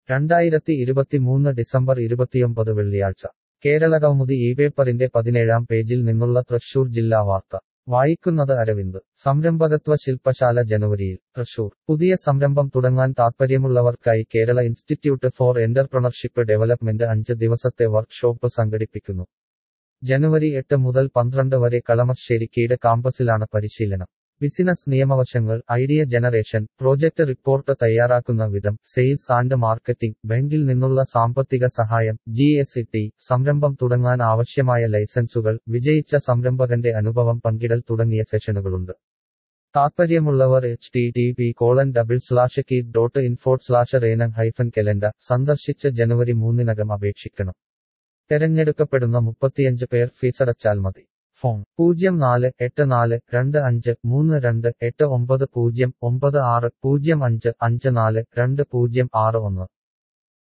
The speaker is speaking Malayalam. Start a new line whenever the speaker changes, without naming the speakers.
രണ്ടായിരത്തി ഇരുപത്തിമൂന്ന് ഡിസംബർ ഇരുപത്തിയൊമ്പത് വെള്ളിയാഴ്ച കേരള കൗമുദി ഈ പേപ്പറിന്റെ പതിനേഴാം പേജിൽ നിന്നുള്ള തൃശൂർ ജില്ലാ വാർത്ത വായിക്കുന്നത് അരവിന്ദ് സംരംഭകത്വ ശില്പശാല ജനുവരിയിൽ തൃശൂർ പുതിയ സംരംഭം തുടങ്ങാൻ താൽപ്പര്യമുള്ളവർക്കായി Kerala institute for entrepreneurship development അഞ്ച് ദിവസത്തെ വർക്ക്ഷോപ്പ് സംഘടിപ്പിക്കുന്നു ജനുവരി എട്ട് മുതൽ പന്ത്രണ്ട് വരെ കളമശ്ശേരി കീട് കാമ്പസിലാണ് പരിശീലനം ബിസിനസ് നിയമവശങ്ങൾ ഐഡിയ ജനറേഷൻ പ്രോജക്റ്റ് റിപ്പോർട്ട് തയ്യാറാക്കുന്ന വിധം സെയിൽസ് ആൻഡ് മാർക്കറ്റിംഗ് ബാങ്കിൽ നിന്നുള്ള സാമ്പത്തിക സഹായം ജി എസ് ടി സംരംഭം തുടങ്ങാൻ ആവശ്യമായ ലൈസൻസുകൾ വിജയിച്ച സംരംഭകന്റെ അനുഭവം പങ്കിടൽ തുടങ്ങിയ സെഷനുകളുണ്ട് താത്പര്യമുള്ളവർ H T T P colon double slash KIED dot info slash റേനൻ ഹൈഫൻ കലണ്ടർ സന്ദർശിച്ച് ജനുവരി മൂന്നിനകം അപേക്ഷിക്കണം തെരഞ്ഞെടുക്കപ്പെടുന്ന മുപ്പത്തിയഞ്ച് പേർ ഫീസടച്ചാൽ മതി ഫോൺ പൂജ്യം നാല് എട്ട് നാല് രണ്ട് അഞ്ച് മൂന്ന് രണ്ട് എട്ട് ഒമ്പത് പൂജ്യം ഒമ്പത് ആറ് പൂജ്യം അഞ്ച് അഞ്ച് നാല് രണ്ട് പൂജ്യം ആറ് ഒന്ന്